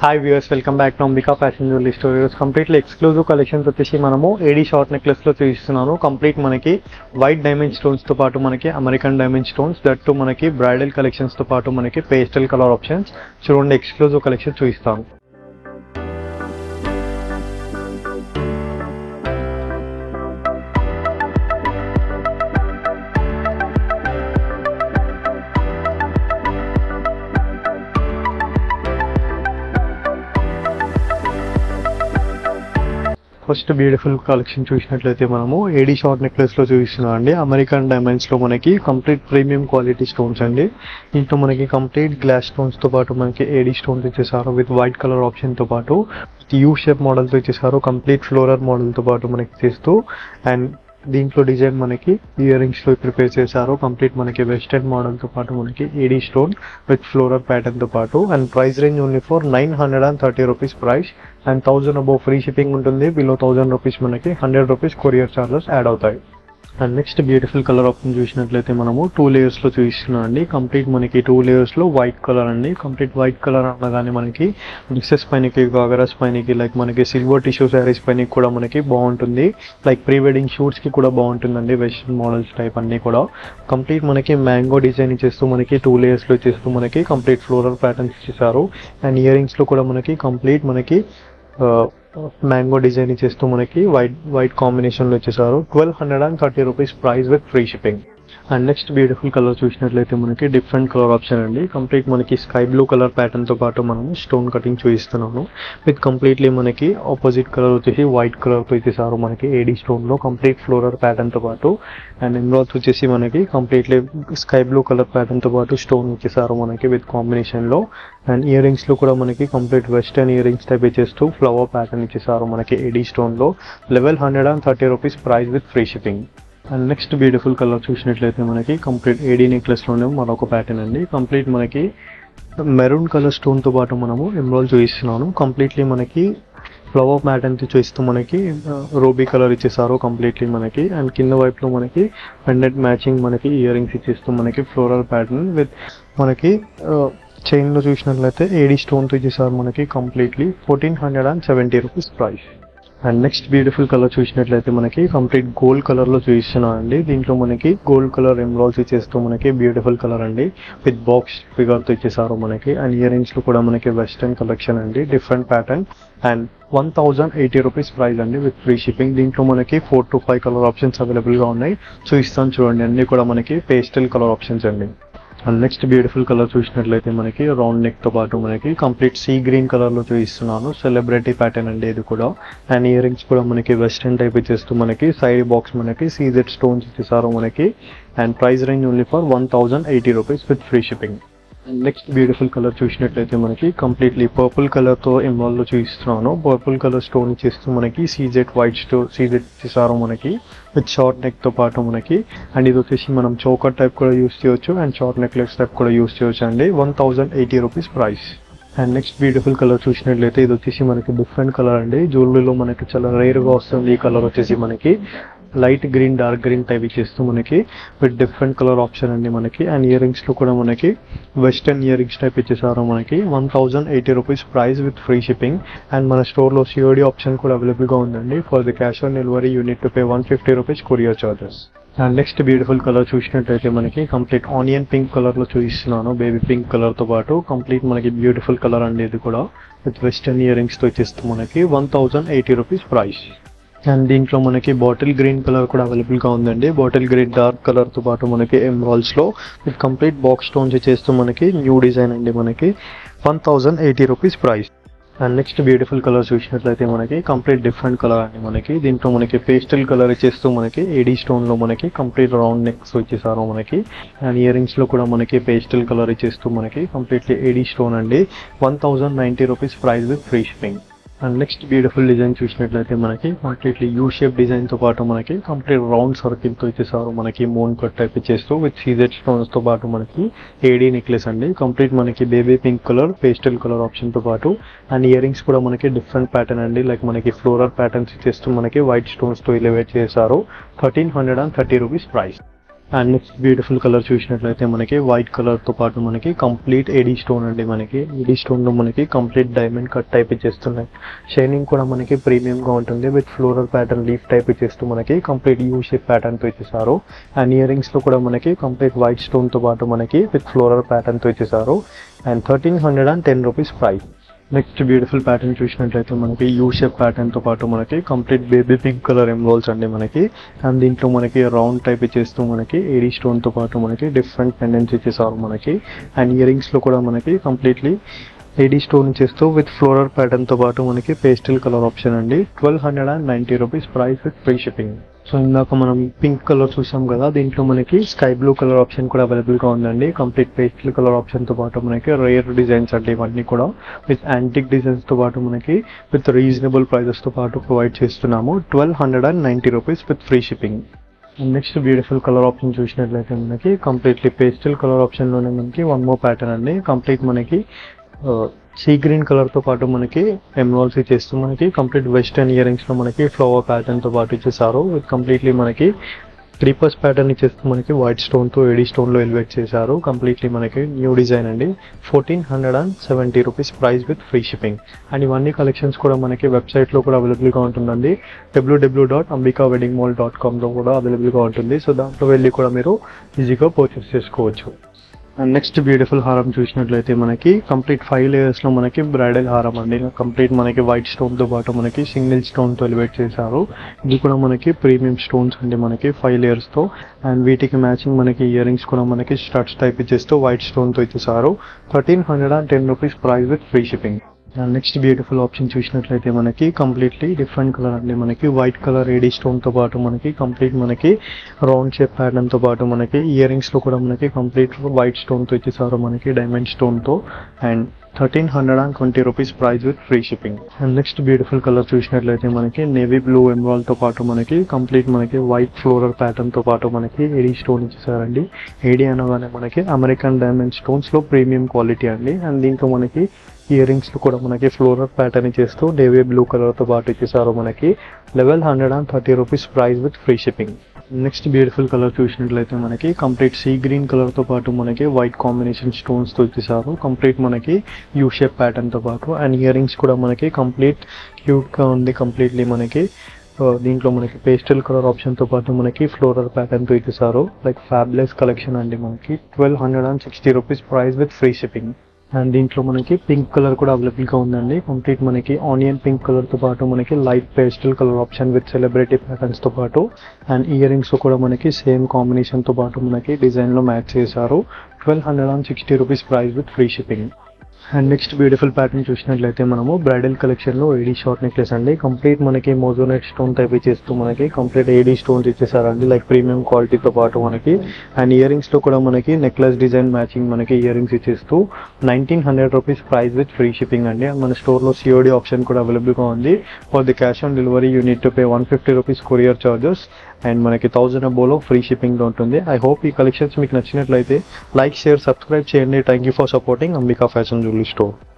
hi viewers welcome back to Ambika fashion jewellery stories completely exclusive collections వచ్చేసి మనము ఏడీ short necklace లో చూపిస్తున్నాను complete మనకి వైట్ డైమండ్ స్టోన్స్ తో పాటు మనకి American diamond stones that too మనకి బ్రైడల్ కలెక్షన్స్ తో పాటు మనకి పేస్టల్ కలర్ ఆప్షన్స్ చూడండి ఎక్స్క్లూజివ్ కలెక్షన్ చూపిస్తాను ఫస్ట్ బ్యూటిఫుల్ కలెక్షన్ చూసినట్లయితే మనము ఏడీ షార్ట్ నెక్లెస్ లో చూపిస్తున్నాం అండి అమెరికన్ డైమండ్స్ లో మనకి కంప్లీట్ ప్రీమియం క్వాలిటీ స్టోన్స్ అండి దీంట్లో మనకి కంప్లీట్ గ్లాస్ స్టోన్స్ తో పాటు మనకి ఏడీ స్టోన్స్ ఇచ్చేసారు విత్ వైట్ కలర్ ఆప్షన్ తో పాటు యూ షేప్ మోడల్ తో ఇచ్చేసారు కంప్లీట్ ఫ్లోరర్ మోడల్ తో పాటు మనకి చేస్తూ అండ్ దీంట్లో డిజైన్ మనకి ఇయర్ రింగ్స్ లో ప్రిపేర్ చేశారు కంప్లీట్ మనకి వెస్టర్న్ మోడల్ తో పాటు మనకి AD stone with floral pattern తో పాటు and price range only for nine hundred and thirty rupees price and thousand above free shipping ఉంటుంది బిలో థౌసండ్ రూపీస్ మనకి hundred rupees courier charges add అవుతాయి and next beautiful colour option చూసినట్లయితే మనము two layers లో చూపిస్తున్నాం అండి complete మనకి two layers లో వైట్ కలర్ అండి కంప్లీట్ వైట్ కలర్ అనగానే మనకి డ్రెస్సెస్ పైనకి గాగరాస్ పైనకి లైక్ మనకి సిల్వర్ టిష్యూ శారీస్ పైన కూడా మనకి బాగుంటుంది లైక్ ప్రీ వెడ్డింగ్ షూట్స్ కి కూడా బాగుంటుందండి వెస్ట్రన్ మోడల్స్ టైప్ అన్ని కూడా కంప్లీట్ మనకి మ్యాంగో డిజైన్ ఇచ్చేస్తూ మనకి టూ లేయర్స్ లో ఇచ్చేస్తూ మనకి కంప్లీట్ ఫ్లోరల్ ప్యాటర్న్స్ ఇచ్చేసారు అండ్ ఇయర్ రింగ్స్ లో కూడా మనకి కంప్లీట్ మనకి మ్యాంగో డిజైన్ ఇచ్చేస్తూ మనకి వైట్ వైట్ కాంబినేషన్ లో ఇచ్చేసారు twelve hundred and thirty rupees price with free shipping and next beautiful colour చూసినట్లయితే మనకి డిఫరెంట్ కలర్ ఆప్షన్ అండి కంప్లీట్ మనకి స్కై బ్లూ కలర్ ప్యాటర్న్ తో పాటు మనము స్టోన్ కటింగ్ చూపిస్తున్నాము విత్ కంప్లీట్లీ మనకి ఆపోజిట్ కలర్ వచ్చేసి వైట్ కలర్ తో ఇచ్చేసారు మనకి ఏడీ స్టోన్ లో కంప్లీట్ ఫ్లోరర్ ప్యాటర్న్ తో పాటు అండ్ ఎమ్రాల్స్ వచ్చేసి మనకి completely sky blue colour pattern తో పాటు స్టోన్ ఇచ్చేసారు మనకి విత్ కాంబినేషన్ లో అండ్ ఇయర్ రింగ్స్ లో కూడా మనకి complete western earrings type ఇచ్చేస్తూ ఫ్లవర్ ప్యాటర్న్ ఇచ్చేసారు మనకి ఏడీ స్టోన్ లో eleven hundred and thirty rupees price with free shipping and next beautiful colour చూసినట్లయితే మనకి కంప్లీట్ ఏడీ నెక్లెస్ లోనే మరొక ప్యాటర్న్ అండి కంప్లీట్ మనకి మెరూన్ కలర్ స్టోన్ తో పాటు మనము ఎమ్రాల్ చూపిస్తున్నాను కంప్లీట్లీ మనకి ఫ్లవర్ ప్యాటర్న్ చూపిస్తూ మనకి రోబీ కలర్ ఇచ్చేసారు కంప్లీట్లీ మనకి అండ్ కింద వైపులో మనకి పెండెంట్ మ్యాచింగ్ మనకి ఇయర్ రింగ్స్ ఇచ్చేస్తూ మనకి ఫ్లోరల్ ప్యాటర్న్ విత్ మనకి చైన్ లో చూసినట్లయితే ఏడీ స్టోన్ తో ఇచ్చేసారు మనకి completely fourteen hundred and seventy rupees price and next beautiful colour చూసినట్లయితే మనకి కంప్లీట్ గోల్డ్ కలర్ లో చూపిస్తున్నాం అండి దీంట్లో మనకి గోల్డ్ కలర్ ఎంబ్రాయిల్స్ ఇచ్చేస్తూ మనకి బ్యూటిఫుల్ కలర్ అండి విత్ బాక్స్ ఫిగర్ తో ఇచ్చేసారు మనకి అండ్ ఇయర్ రింగ్స్ లో కూడా మనకి వెస్టర్న్ కలెక్షన్ అండి different pattern and one thousand eighty rupees price అండి విత్ ఫ్రీ షిప్పింగ్ దీంట్లో మనకి four to five colour options available గా ఉన్నాయి చూపిస్తాను చూడండి అన్ని కూడా మనకి పేస్టల్ కలర్ ఆప్షన్స్ అండి అండ్ నెక్స్ట్ బ్యూటిఫుల్ కలర్ చూసినట్లయితే మనకి రౌండ్ నెక్ తో పాటు మనకి కంప్లీట్ సీ గ్రీన్ కలర్ లో చూపిస్తున్నాను సెలబ్రిటీ ప్యాటర్న్ అండి ఇది కూడా అండ్ ఇయర్ రింగ్స్ కూడా మనకి వెస్టర్న్ టైప్ ఇచ్చేస్తూ మనకి సైడ్ బాక్స్ మనకి సీజెడ్ స్టోన్స్ ఇచ్చేసారు మనకి and price range only for one thousand eighty rupees with free shipping and next beautiful colour చూసినట్లయితే మనకి కంప్లీట్లీ పర్పుల్ కలర్ తో ఇన్వాల్వ్ లో చూపిస్తున్నాను పర్పుల్ కలర్ స్టోన్ ఇచ్చేస్తూ మనకి సీజెడ్ వైట్ స్టో సీజెడ్ ఇచ్చేసారు మనకి విత్ షార్ట్ నెక్ తో పాటు మనకి అండ్ ఇది వచ్చేసి మనం చోకర్ టైప్ కూడా యూస్ చేయొచ్చు అండ్ షార్ట్ నెక్లెస్ టైప్ కూడా యూస్ చేయొచ్చు అండి one thousand eighty rupees price and next beautiful colour చూసినట్లయితే ఇది వచ్చేసి మనకి డిఫరెంట్ కలర్ అండి జ్యువెలరీలో మనకి చాలా రేర్ గా వస్తుంది ఈ కలర్ వచ్చేసి మనకి light green dark green type ఇచ్చేస్తూ మనకి విత్ డిఫరెంట్ కలర్ ఆప్షన్ అండి మనకి అండ్ ఇయర్ రింగ్స్ లో కూడా మనకి వెస్టర్న్ ఇయర్ రింగ్స్ టైప్ ఇచ్చేసారు మనకి one thousand eighty rupees price with free shipping and మన స్టోర్ లో సిఓడి ఆప్షన్ కూడా అవైలబుల్ గా ఉందండి for the cash on delivery you need to pay one fifty rupees courier charges and next beautiful colour చూసినట్టయితే మనకి complete onion pink colour లో చూపిస్తున్నాను baby pink colour తో పాటు కంప్లీట్ మనకి బ్యూటిఫుల్ కలర్ అండి ఇది కూడా విత్ వెస్టర్న్ ఇయర్ రింగ్స్ తో ఇచ్చేస్తూ మనకి one thousand eighty rupees price and దీంట్లో మనకి బాటిల్ గ్రీన్ కలర్ కూడా అవైలబుల్ గా ఉందండి బాటిల్ గ్రీన్ డార్క్ కలర్ తో పాటు మనకి ఎమ్రాల్స్ లో విత్ కంప్లీట్ బాక్స్ స్టోన్స్ చేస్తూ మనకి న్యూ డిజైన్ అండి మనకి one thousand eighty rupees price and next beautiful colour చూసినట్లయితే మనకి కంప్లీట్ డిఫరెంట్ కలర్ అండి మనకి దీంట్లో మనకి పేస్టల్ కలర్ ఇచ్చేస్తూ మనకి ఏడీ స్టోన్ లో మనకి కంప్లీట్ రౌండ్ నెక్స్ వచ్చేసారు మనకి అండ్ ఇయర్ రింగ్స్ లో కూడా మనకి పేస్టల్ కలర్ ఇచ్చేస్తూ మనకి కంప్లీట్లీ ఏడీ స్టోన్ అండి one thousand ninety rupees price with free shipping and next beautiful design చూసినట్లయితే మనకి కంప్లీట్లీ యూ షేప్ డిజైన్ తో పాటు మనకి కంప్లీట్ రౌండ్ సర్కిల్ తో ఇచ్చేసారు మనకి మోన్ కట్ టైప్ ఇచ్చేస్తూ విత్ సీజెడ్ స్టోన్స్ తో పాటు మనకి ఏడీ నెక్లెస్ అండి కంప్లీట్ మనకి baby pink colour pastel colour option తో పాటు అండ్ ఇయర్ రింగ్స్ కూడా మనకి డిఫరెంట్ ప్యాటర్న్ అండి లైక్ మనకి ఫ్లోరల్ ప్యాటర్న్స్ ఇచ్చేస్తూ మనకి వైట్ స్టోన్స్ తో ఎలివేట్ చేశారు thirteen hundred and thirty rupees price and next beautiful colour చూసినట్లయితే మనకి వైట్ కలర్ తో పాటు మనకి కంప్లీట్ ఎడీ స్టోన్ అండి మనకి ఎడీ స్టోన్ లో మనకి కంప్లీట్ డైమండ్ కట్ టైప్ ఇచ్చేస్తున్నాయి షైనింగ్ కూడా మనకి ప్రీమియం గా ఉంటుంది with floral pattern leaf type ఇచ్చేస్తూ మనకి కంప్లీట్ యూ షేప్ ప్యాటర్న్ తో ఇచ్చేసారు అండ్ ఇయర్ రింగ్స్ లో కూడా మనకి కంప్లీట్ వైట్ స్టోన్ తో పాటు మనకి విత్ ఫ్లోరల్ ప్యాటర్న్ తో ఇచ్చేసారు and thirteen hundred and ten rupees price next beautiful pattern చూసినట్లయితే మనకి యూ షేప్ ప్యాటర్న్ తో పాటు మనకి కంప్లీట్ బేబీ పింక్ కలర్ ఎమ్రోల్స్ అండి మనకి అండ్ దీంట్లో మనకి రౌండ్ టైప్ ఇచ్చేస్తూ మనకి ఏడీ స్టోన్ తో పాటు మనకి డిఫరెంట్ పెండెంట్స్ ఇచ్చేసారు మనకి అండ్ ఇయర్ రింగ్స్ లో కూడా మనకి కంప్లీట్లీ ఏడీ స్టోన్ ఇచ్చేస్తూ విత్ ఫ్లోరల్ ప్యాటర్న్ తో పాటు మనకి పేస్టల్ కలర్ ఆప్షన్ అండి twelve hundred and ninety rupees price with free shipping so ఇందాక మనం పింక్ కలర్ చూసాం కదా దీంట్లో మనకి స్కై బ్లూ కలర్ ఆప్షన్ కూడా అవైలబుల్ గా ఉందండి కంప్లీట్ పేస్టల్ కలర్ ఆప్షన్ తో పాటు మనకి రేర్ డిజైన్స్ అంటే ఇవన్నీ కూడా విత్ యాంటిక్ డిజైన్స్ తో పాటు మనకి విత్ రీజనబుల్ ప్రైజెస్ తో పాటు ప్రొవైడ్ చేస్తున్నాము twelve hundred and ninety rupees with free shipping next beautiful colour option చూసినట్లయితే మనకి కంప్లీట్లీ పేస్టల్ కలర్ ఆప్షన్ లోనే మనకి వన్ మోర్ ప్యాటర్న్ అండి కంప్లీట్ మనకి సీ గ్రీన్ కలర్ తో పాటు మనకి ఎమ్రాల్స్ ఇచ్చేస్తూ మనకి కంప్లీట్ వెస్టర్న్ ఇయర్ రింగ్స్ లో మనకి ఫ్లవర్ ప్యాటర్న్ తో పాటు ఇచ్చేసారు విత్ కంప్లీట్లీ మనకి క్రీపర్స్ ప్యాటర్న్ ఇచ్చేస్తూ మనకి వైట్ స్టోన్ తో ఎడీ స్టోన్ లో ఎలివేట్ చేశారు కంప్లీట్లీ మనకి న్యూ డిజైన్ అండి fourteen hundred and seventy rupees price with free shipping and ఇవన్నీ కలెక్షన్స్ కూడా మనకి వెబ్సైట్ లో కూడా అవైలబుల్ గా ఉంటుందండి డబ్ల్యూడబ్ల్యూ dot Ambika wedding mall dot com లో కూడా అవైలబుల్ గా ఉంటుంది సో దాంట్లో వెళ్ళి కూడా మీరు ఈజీగా పర్చేస్ చేసుకోవచ్చు అండ్ నెక్స్ట్ బ్యూటిఫుల్ హారం చూసినట్లయితే మనకి కంప్లీట్ ఫైవ్ లేయర్స్ లో మనకి బ్రైడల్ హారం అండి కంప్లీట్ మనకి వైట్ స్టోన్ తో పాటు మనకి సింగిల్ స్టోన్ తో ఎలివేట్ చేశారు ఇది కూడా మనకి ప్రీమియం స్టోన్స్ అండి మనకి ఫైవ్ లేయర్స్ తో అండ్ వీటికి మ్యాచింగ్ మనకి ఇయర్ రింగ్స్ కూడా మనకి స్టడ్స్ టైప్ ఇచ్చేస్తూ వైట్ స్టోన్ తో ఇచ్చేసారు thirteen hundred and ten rupees price with free shipping next beautiful option చూసినట్లయితే మనకి కంప్లీట్లీ డిఫరెంట్ కలర్ అండి మనకి వైట్ కలర్ ఏడీ స్టోన్ తో పాటు మనకి కంప్లీట్ మనకి రౌండ్ షేప్ ప్యాటర్న్ తో పాటు మనకి ఇయర్ రింగ్స్ లో కూడా మనకి కంప్లీట్ వైట్ స్టోన్ తో ఇచ్చేసారు మనకి డైమండ్ స్టోన్ తో and thirteen hundred and twenty rupees price with free shipping and next beautiful colour చూసినట్లయితే మనకి నేవీ బ్లూ ఎమ్రాల్ తో పాటు మనకి కంప్లీట్ మనకి వైట్ ఫ్లోరల్ ప్యాటర్న్ తో పాటు మనకి ఏడీ స్టోన్ ఇచ్చేసారండి ఏడీ అనగానే మనకి అమెరికన్ డైమండ్ స్టోన్స్ లో ప్రీమియం క్వాలిటీ అండి అండ్ దీంట్లో మనకి ఇయర్ రింగ్స్ కూడా మనకి ఫ్లోరల్ ప్యాటర్న్ ఇచ్చేస్తూ నేవీ బ్లూ కలర్ తో పాటు ఇచ్చేసారు మనకి eleven hundred and thirty rupees price with free shipping next beautiful colour చూసినట్లయితే మనకి కంప్లీట్ సీ గ్రీన్ కలర్ తో పాటు మనకి వైట్ కాంబినేషన్ స్టోన్స్ తో ఇచ్చేసారు కంప్లీట్ మనకి యూ షేప్ ప్యాటర్న్ తో పాటు అండ్ ఇయర్ రింగ్స్ కూడా మనకి కంప్లీట్ క్యూట్ గా ఉంది కంప్లీట్లీ మనకి ఆ, దీంట్లో మనకి పేస్టల్ కలర్ ఆప్షన్ తో పాటు మనకి ఫ్లోరల్ ప్యాటర్న్ తో ఇచ్చేసారు లైక్ ఫ్యాబ్లెస్ కలెక్షన్ అండి మనకి twelve hundred and sixty rupees price with free shipping and దీంట్లో మనకి పింక్ కలర్ కూడా అవైలబుల్ గా ఉందండి కంప్లీట్ మనకి ఆనియన్ పింక్ కలర్ తో పాటు మనకి light pastel colour option with celebrity patterns తో పాటు అండ్ ఇయర్ రింగ్స్ కూడా మనకి సేమ్ కాంబినేషన్ తో పాటు మనకి డిజైన్ లో మ్యాచ్ చేశారు twelve hundred and sixty rupees price with free shipping and next beautiful pattern చూసినట్లయితే మనము బ్రైడల్ కలెక్షన్ లో ఏడీ షార్ట్ నెక్లెస్ అండి కంప్లీట్ మనకి మోజోనెట్ స్టోన్ టైప్ ఇచ్చేస్తూ మనకి కంప్లీట్ ఏడీ స్టోన్స్ ఇచ్చేసారండి లైక్ ప్రీమియం క్వాలిటీతో పాటు మనకి అండ్ ఇయర్ రింగ్స్ లో కూడా మనకి నెక్లెస్ డిజైన్ మ్యాచింగ్ మనకి ఇయర్ రింగ్స్ ఇచ్చేస్తూ nineteen hundred rupees price with free shipping అండి అండ్ మన స్టోర్ లో సిఓడి ఆప్షన్ కూడా అవైలబుల్ గా ఉంది for the cash on delivery you need to pay one fifty rupees courier charges and మనకి thousand అబోలో ఫ్రీ షిప్పింగ్ లో ఉంటుంది ఐ హోప్ ఈ కలెక్షన్స్ మీకు నచ్చినట్లయితే లైక్ షేర్ సబ్స్క్రైబ్ చేయండి thank you for supporting Ambika fashion jewellery store